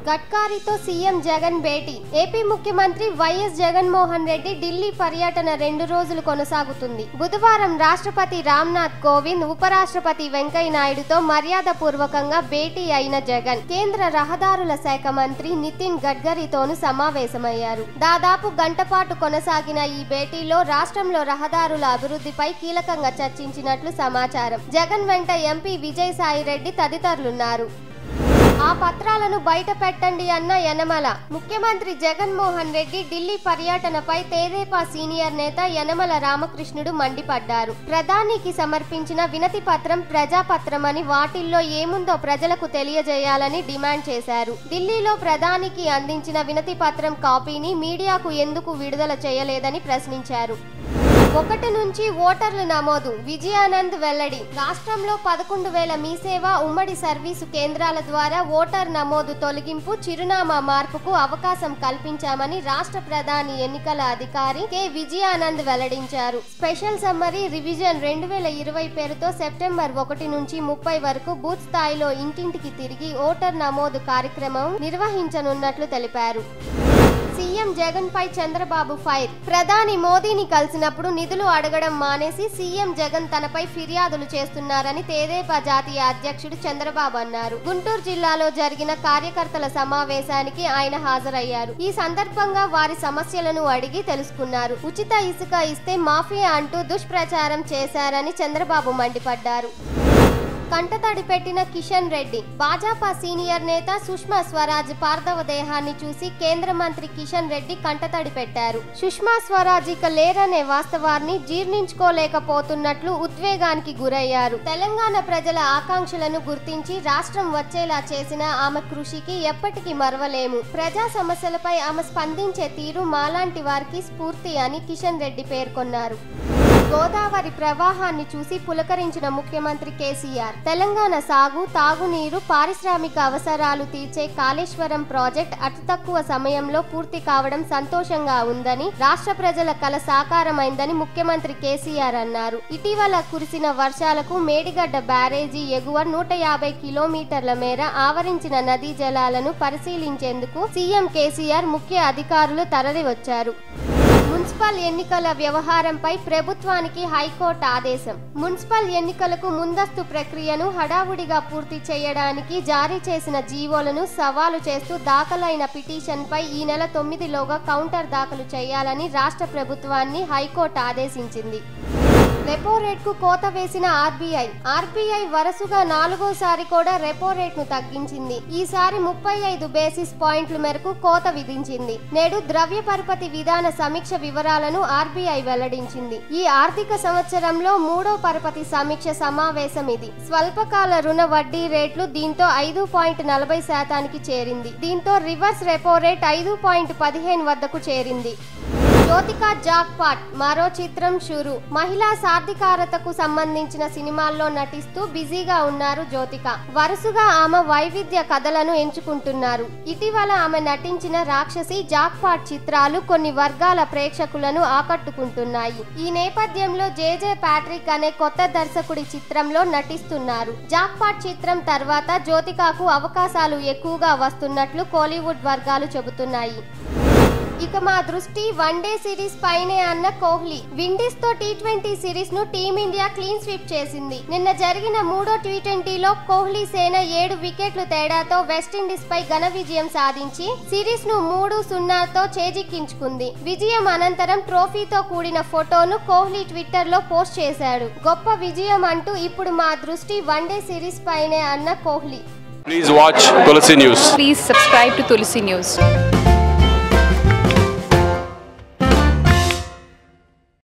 గడ్కారీతో CM Jagan భేటీ AP ముఖ్యమంత్రి YS Jaganmohan Reddy Delhi పర్యటన రెండు రోజులు కొనసాగుతుంది బుధవారం రాష్ట్రపతి రామ్నాథ్ కోవింద్ ఉపరాష్ట్రపతి వెంకయ్య నాయుడుతో మర్యాద పూర్వకంగా భేటీ అయిన జగన్ కేంద్ర రహదారుల శాఖ మంత్రి నితిన్ గడ్కరీతోనూ సమావేశమయ్యారు దాదాపు గంట పాటు కొనసాగిన ఈ భేటీలో రాష్ట్రంలో రహదారుల అభివృద్ధిపై కీలకంగా చర్చించినట్లు సమాచారం జగన్ వెంట ఎంపీ విజయసాయి రెడ్డి తదితరులున్నారు ఆ పత్రాలను బయట పెట్టండి అన్న యనమల ముఖ్యమంత్రి జగన్మోహన్ రెడ్డి ఢిల్లీ పర్యటనపై తేదేపా సీనియర్ నేత యనమల రామకృష్ణుడు మండిపడ్డారు ప్రధానికి సమర్పించిన వినతి పత్రం ప్రజాపత్రమని వాటిల్లో ఏముందో ప్రజలకు తెలియజేయాలని డిమాండ్ చేశారు ఢిల్లీలో ప్రధానికి అందించిన వినతి పత్రం కాపీని మీడియాకు ఎందుకు విడుదల చేయలేదని ప్రశ్నించారు ఒకటి నుంచి ఓటర్లు నమోదు విజయానంద్ వెల్లడి రాష్ట్రంలో పదకొండు వేల మీ సేవ ఉమ్మడి సర్వీసు కేంద్రాల ద్వారా ఓటర్ నమోదు తొలగింపు చిరునామా మార్పుకు అవకాశం కల్పించామని రాష్ట్ర ప్రధాని ఎన్నికల అధికారి కె విజయానంద్ వెల్లడించారు స్పెషల్ సమ్మరీ రివిజన్ రెండు వేల ఇరవై పేరుతో సెప్టెంబర్ ఒకటి నుంచి ముప్పై వరకు బూత్ స్థాయిలో ఇంటింటికి తిరిగి ఓటర్ నమోదు కార్యక్రమం నిర్వహించనున్నట్లు తెలిపారు సీఎం జగన్ పై చంద్రబాబు ఫైర్ ప్రధాని మోదీని కలిసినప్పుడు నిధులు అడగడం మానేసి సీఎం జగన్ తనపై ఫిర్యాదులు చేస్తున్నారని తేదేపా జాతీయ అధ్యక్షుడు చంద్రబాబు అన్నారు గుంటూరు జిల్లాలో జరిగిన కార్యకర్తల సమావేశానికి ఆయన హాజరయ్యారు ఈ సందర్భంగా వారి సమస్యలను అడిగి తెలుసుకున్నారు ఉచిత ఇసుక ఇస్తే మాఫియా అంటూ దుష్ప్రచారం చేశారని చంద్రబాబు మండిపడ్డారు కంటతడి పెట్టిన కిషన్ రెడ్డి భాజపా సీనియర్ నేత సుష్మా స్వరాజ్ పార్థవ దేహాన్ని చూసి కేంద్ర మంత్రి కిషన్ రెడ్డి కంటతడి పెట్టారు సుష్మా స్వరాజ్ ఇక లేరనే వాస్తవాన్ని జీర్ణించుకోలేకపోతున్నట్లు ఉద్వేగానికి గురయ్యారు తెలంగాణ ప్రజల ఆకాంక్షలను గుర్తించి రాష్ట్రం వచ్చేలా చేసిన ఆమె కృషికి ఎప్పటికీ మరవలేము ప్రజా సమస్యలపై ఆమె స్పందించే తీరు మాలాంటి వారికి స్ఫూర్తి అని కిషన్ రెడ్డి పేర్కొన్నారు గోదావరి ప్రవాహాన్ని చూసి పులకరించిన ముఖ్యమంత్రి కేసీఆర్ తెలంగాణ సాగు తాగునీరు పారిశ్రామిక అవసరాలు తీర్చే కాళేశ్వరం ప్రాజెక్ట్ అతి తక్కువ సమయంలో పూర్తి కావడం సంతోషంగా ఉందని రాష్ట్ర ప్రజల కల సాకారమైందని ముఖ్యమంత్రి కేసీఆర్ అన్నారు ఇటీవల కురిసిన వర్షాలకు మేడిగడ్డ బ్యారేజీ ఎగువ నూట యాభై కిలోమీటర్ల మేర ఆవరించిన నదీ జలాలను పరిశీలించేందుకు సీఎం కేసీఆర్ ముఖ్య అధికారులు తరలివచ్చారు మున్సిపల్ ఎన్నికల వ్యవహారంపై ప్రభుత్వానికి హైకోర్టు ఆదేశం మున్సిపల్ ఎన్నికలకు ముందస్తు ప్రక్రియను హడావుడిగా పూర్తి చేయడానికి జారీ చేసిన జీవోలను సవాలు చేస్తూ దాఖలైన పిటిషన్పై ఈ నెల తొమ్మిదిలోగా కౌంటర్ దాఖలు చేయాలని రాష్ట్ర ప్రభుత్వాన్ని హైకోర్టు ఆదేశించింది రెపో రేట్కు కోత వేసిన ఆర్బీఐ ఆర్బీఐ వరుసగా నాలుగోసారి కూడా రెపో రేట్ను తగ్గించింది ఈసారి ముప్పై ఐదు బేసిస్ పాయింట్ల మేరకు కోత విధించింది నేడు ద్రవ్య పరపతి విధాన సమీక్ష వివరాలను ఆర్బీఐ వెల్లడించింది ఈ ఆర్థిక సంవత్సరంలో మూడో పరపతి సమీక్ష సమావేశం ఇది స్వల్పకాల రుణ వడ్డీ రేట్లు దీంతో ఐదు పాయింట్ నలభై శాతానికి చేరింది దీంతో రివర్స్ రెపో రేట్ ఐదు పాయింట్ పదిహేను వద్దకు చేరింది జ్యోతిక జాక్ పాట్ మరో చిత్రం షురు మహిళా సాధికారతకు సంబంధించిన సినిమాల్లో నటిస్తూ బిజీగా ఉన్నారు జ్యోతిక వరుసగా ఆమె వైవిధ్య కథలను ఎంచుకుంటున్నారు ఇటీవల ఆమె నటించిన రాక్షసి జాక్ పాట్ చిత్రాలు కొన్ని వర్గాల ప్రేక్షకులను ఆకట్టుకుంటున్నాయి ఈ నేపథ్యంలో జేజే ప్యాట్రిక్ అనే కొత్త దర్శకుడి చిత్రంలో నటిస్తున్నారు జాక్ పాట్ చిత్రం తర్వాత జ్యోతికకు అవకాశాలు ఎక్కువగా వస్తున్నట్లు కోలీవుడ్ వర్గాలు చెబుతున్నాయి ఇక మా దృష్టి వన్డే సిరీస్ పైనే అన్న కోహ్లీ విండీస్ తో టీ ట్వంటీ సిరీస్ ను టీమిండియా క్లీన్ స్వీప్ చేసింది నిన్న జరిగిన మూడో టీ ట్వంటీలో కోహ్లీ సేన ఏడు వికెట్లు తేడాతో వెస్టిండీస్ పై ఘన విజయం సాధించి సిరీస్ ను మూడు సున్నాతో చేజిక్కించుకుంది విజయం అనంతరం ట్రోఫీతో కూడిన ఫోటోను కోహ్లీ ట్విట్టర్ లో పోస్ట్ చేశాడు గొప్ప విజయం అంటూ ఇప్పుడు మా దృష్టి వన్డే సిరీస్ పైనే అన్న Kohli Please watch Tulsi News. Please subscribe to Tulsi News.